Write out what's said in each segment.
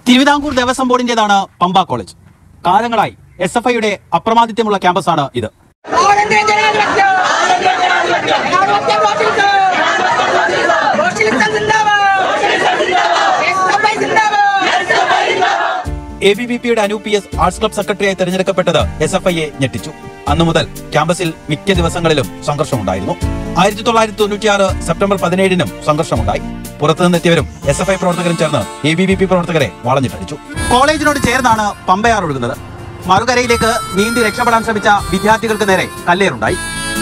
തിരുവിതാംകൂർ ദേവസ്വം ബോർഡിന്റേതാണ് പമ്പ കോളേജ് കാലങ്ങളായി S F ഐയുടെ അപ്രമാദിത്വമുള്ള ക്യാമ്പസാണ് ഇത് സ്വാതന്ത്ര്യ ജനാധിപത്യം ജനാധിപത്യം റോഷിൽക്ക് റോഷിൽക്ക് സിന്ദാബാദ് എസ്എഫ്ഐ സിന്ദാബാദ് എ ബി ബി പിയുടെ Anoop P S arts club സെക്രട്ടറിയായി തെരഞ്ഞെടുക്കപ്പെട്ടത് എസ് എഫ് ഐയെ ഞെട്ടിച്ചു അന്നു മുതൽ ക്യാമ്പസിൽ മിക്ക ദിവസങ്ങളിലും സംഘർഷമുണ്ടായിരുന്നു ആയിരത്തി തൊള്ളായിരത്തി തൊണ്ണൂറ്റിയാറ് സെപ്റ്റംബർ പതിനേഴിനും സംഘർഷമുണ്ടായി പുറത്തുനിന്നെത്തിയവരും എസ് എഫ് ഐ പ്രവർത്തകരും ചേർന്ന് എ ബി ബി പി പ്രവർത്തകരെ വളഞ്ഞിട്ടടിച്ചു കോളേജിനോട് ചേർന്നാണ് പമ്പയാർ ഒഴുകുന്നത് മറുകരയിലേക്ക് നീന്തി രക്ഷപ്പെടാൻ ശ്രമിച്ച വിദ്യാർത്ഥികൾക്ക് നേരെ കല്ലേറുണ്ടായി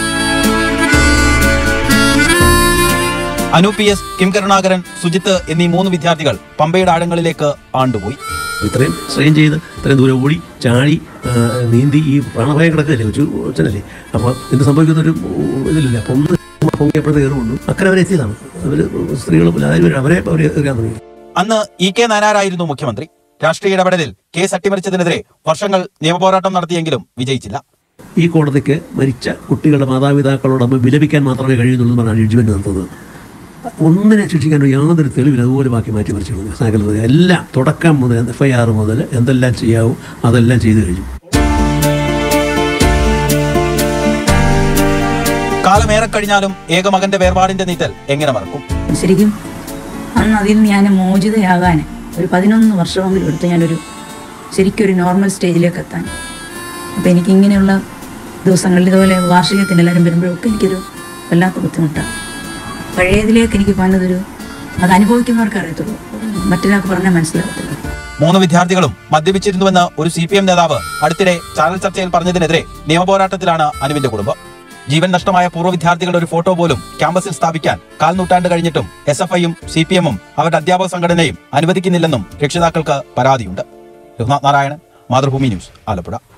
അനൂപ് പി എസ് കിം കരുണാകരൻ സുജിത്ത് എന്നീ മൂന്ന് വിദ്യാർത്ഥികൾ പമ്പയുടെ ആഴങ്ങളിലേക്ക് ആണ്ടുപോയി ഇത്രയും സ്ട്രെയിൻ ചെയ്ത് ഇത്രയും ദൂരം ഓടി ചാടി ആ, നീന്തി ഈ പ്രാണഭയം കിടക്കല്ലേ കൊച്ചു കൊച്ചനല്ലേ അപ്പോൾ എന്ത് സംഭവിക്കുന്ന ഒരു ഇതിലില്ല അപ്പം ഒന്ന് പൊങ്ങിയപ്പോഴത്തെ കയറുകൊണ്ടു അക്കരെ അവരെ എത്തിയതാണ് അവർ സ്ത്രീകൾ എല്ലാവരും അവരെ അവർ എറിയാൻ തുടങ്ങി അന്ന് ഇ കെ നായനാരായിരുന്നു മുഖ്യമന്ത്രി രാഷ്ട്രീയ ഇടപെടലിൽ കേസ് അട്ടിമറിച്ചതിനെതിരെ വർഷങ്ങൾ നിയമപോരാട്ടം നടത്തിയെങ്കിലും വിജയിച്ചില്ല ഈ കോടതിക്ക് മരിച്ച കുട്ടികളുടെ മാതാപിതാക്കളോടൊപ്പം വിലപിക്കാൻ മാത്രമേ കഴിയുന്നുള്ളൂ എന്ന് പറഞ്ഞാണ് ജഡ്ജ്മെന്റ് നടത്തുന്നത് ഒന്നിനെ ശിക്ഷിക്കാൻ യാതൊരു തെളിവില്ല അതുപോലെ ബാക്കി മാറ്റി മറിച്ചു കളഞ്ഞു സകലത എല്ലാം തുടക്കം മുതൽ എഫ് ഐ ആർ മുതൽ എന്തെല്ലാം ചെയ്യാവൂ അതെല്ലാം ചെയ്തു കഴിഞ്ഞു കാലമേറെ കഴിഞ്ഞാലും ഏകമകന്റെ വേർപാടിന്റെ നീറ്റൽ എങ്ങനെ മറക്കും ശരിക്കും അന്ന് അതിൽ നിന്ന് ഞാൻ മോചിതയാകാൻ ഒരു പതിനൊന്ന് വർഷമെങ്കിലും എടുത്ത് ഞാനൊരു ശരിക്കും ഒരു നോർമൽ സ്റ്റേജിലേക്ക് എത്താൻ അപ്പോൾ എനിക്ക് ഇങ്ങനെയുള്ള ദിവസങ്ങളിൽ ഇതുപോലെ വാർഷികത്തിന് എല്ലാവരും വരുമ്പോഴൊക്കെ എനിക്കൊരു വല്ലാത്ത ബുദ്ധിമുട്ടാണ് പഴയതിലേക്ക് എനിക്ക് വന്നതൊരു അത് അനുഭവിക്കുന്നവർക്ക് അറിയത്തുള്ളൂ മറ്റൊരാൾക്ക് പറഞ്ഞാൽ മനസ്സിലാകത്തില്ല മൂന്ന് വിദ്യാർത്ഥികളും മദ്യപിച്ചിരുന്നുവെന്ന് ഒരു സി പി എം നേതാവ് അടുത്തിടെ ചാനൽ ചർച്ചയിൽ പറഞ്ഞതിനെതിരെ നിയമപോരാട്ടത്തിലാണ് അനുവിന്റെ കുടുംബം ജീവൻ നഷ്ടമായ പൂർവ്വ വിദ്യാർത്ഥികളുടെ ഒരു ഫോട്ടോ പോലും ക്യാമ്പസിൽ സ്ഥാപിക്കാൻ കാൽ നൂറ്റാണ്ട് കഴിഞ്ഞിട്ടും എസ് എഫ് ഐയും സി പി എമ്മും അവരുടെ അധ്യാപക സംഘടനയും അനുവദിക്കുന്നില്ലെന്നും രക്ഷിതാക്കൾക്ക് പരാതിയുണ്ട് രഘുനാഥ് നാരായണൻ മാതൃഭൂമി ന്യൂസ് ആലപ്പുഴ